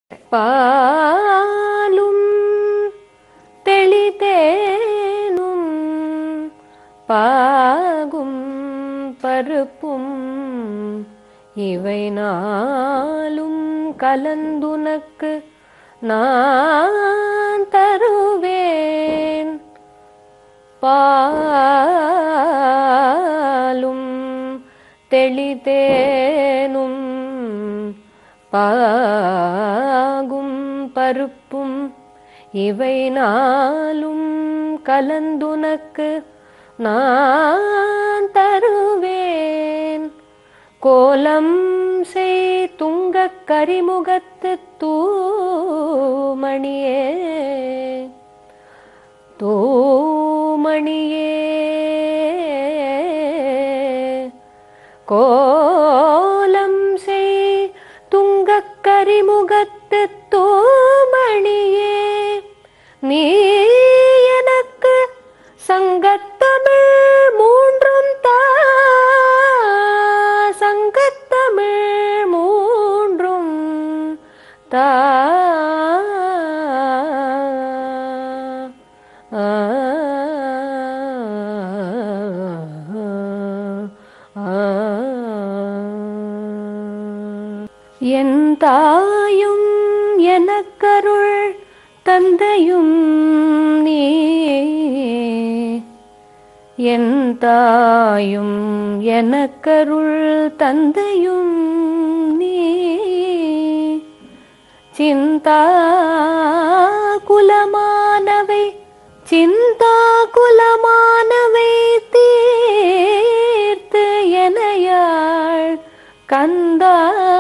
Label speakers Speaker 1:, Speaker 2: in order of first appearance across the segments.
Speaker 1: பாலும் தெளிதேனும் பாகும் பருப்பும் இவை நாளும் கலந்துனக்கு நான் தருவேன் பாலும் தெளிதேனும் பாகும் பருப்பும் இவை நாளும் கலந்துனக்கு நான் தருவேன் கோலம் செய் துங்கக் கரிமுகத்து தூமணியே தூமணியே கோலம் செய் துங்கக் கரிமுகத்து தூமணியே நீ எனக்கு சங்கத்தமிழ் மூன்றும் தா சங்கத்தமிழ் மூன்றும் தா ஆ, ஆ, என் தாயும் எனக்கருள் தந்தையும் நீ என் தாயும் எனக்கருள் தந்தையும் நீ சிந்தா குலமானவை சிந்தா குலமானவை தீர்த்து எனையாள் கந்தா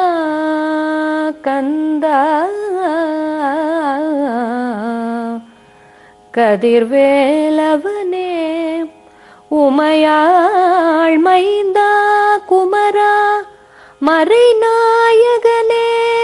Speaker 1: கந்தா கதிர்வேலவனே உமையாள் மைந்தா குமரா மறைநாயகனே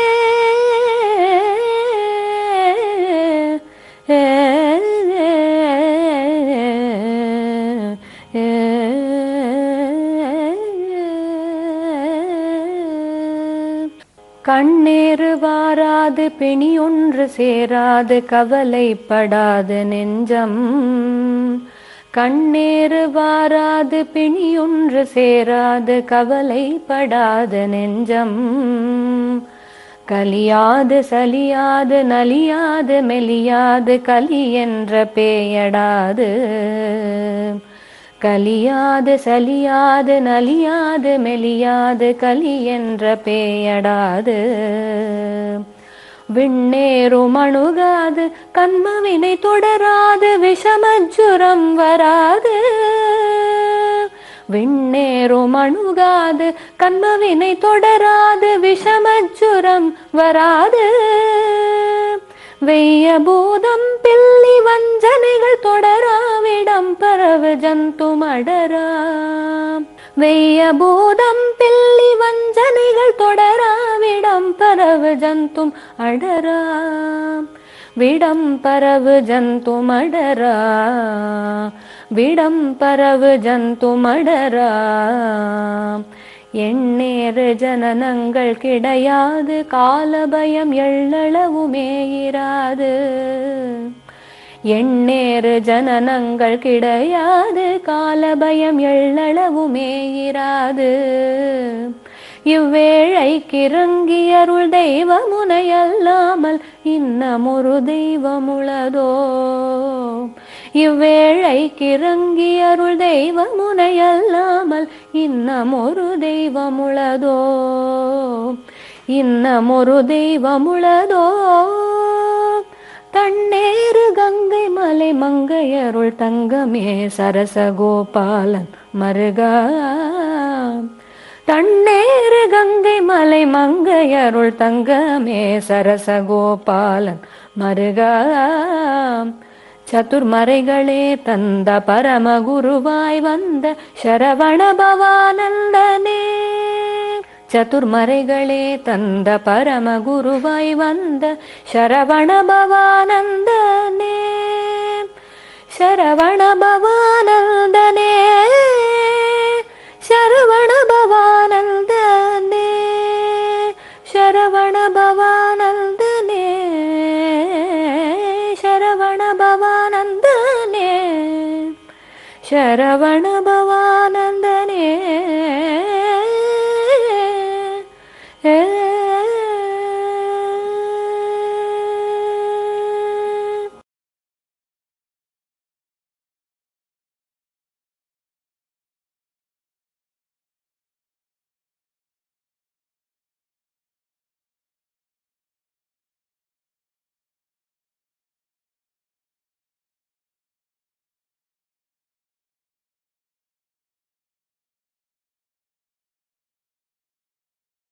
Speaker 1: கண்ணேறு வாராது பிணி ஒன்று சேராது கவலைப்படாது நெஞ்சம் கண்ணேறு வாராது பிணி ஒன்று சேராது கவலைப்படாது நெஞ்சம் கலியாது சலியாது நலியாது மெலியாது கலி என்ற பேயடாது கலியாது சலியாது நலியாது மெலியாது கலி என்ற பேயடாது விண்ணேறும் அணுகாது கண்மவினை தொடராது விஷமஜுரம் வராது விண்ணேறும் அணுகாது கண்மவினை தொடராது விஷமஜுரம் வராது வெய்ய பூதம் பில்லி வஞ்சனைகள் தொடராவிடம் பரவு ஜந்து மடரா வெய்ய பூதம் பில்லி வஞ்சனைகள் தொடராவிடம் பரவு ஜந்தும் அடரா விடம் பரவு ஜந்து மடரா விடம் பரவு ஜந்து மடரா எண்ணேறு ஜனனங்கள் கிடையாது காலபயம் எள்ளளவுமே இராது எண்ணேறு ஜனனங்கள் கிடையாது காலபயம் எள்ளளவுமே இராது இவ்வேழைக்கிறங்கியருள் தெய்வமுனையல்லாமல் இன்னமொரு தெய்வமுளதோ இவ்வேழைக்கிறங்கியருள் தெய்வமுனையல்லாமல் இன்னமொரு தெய்வமுளதோ இன்னமொரு தெய்வமுளதோ தண்ணேறு கங்கை மலை மங்கையருள் தங்கமே சரசகோபாலன் மருகா தண்ணேறு கங்கை மலை மங்கையருள் தங்கமே சரசகோபாலன் மருகா சதுர்மறைகளே தந்த பரமகுருவாய் வந்த சரவண பவானந்தனே சதுர்மறைகளே தந்த பரமகுருவாய் வந்த சரவண பவானந்தனே சரவண பவானந்தனே சரவண பவானந்தனே சரவண பவானந்தனே சரவண பவானந்தனே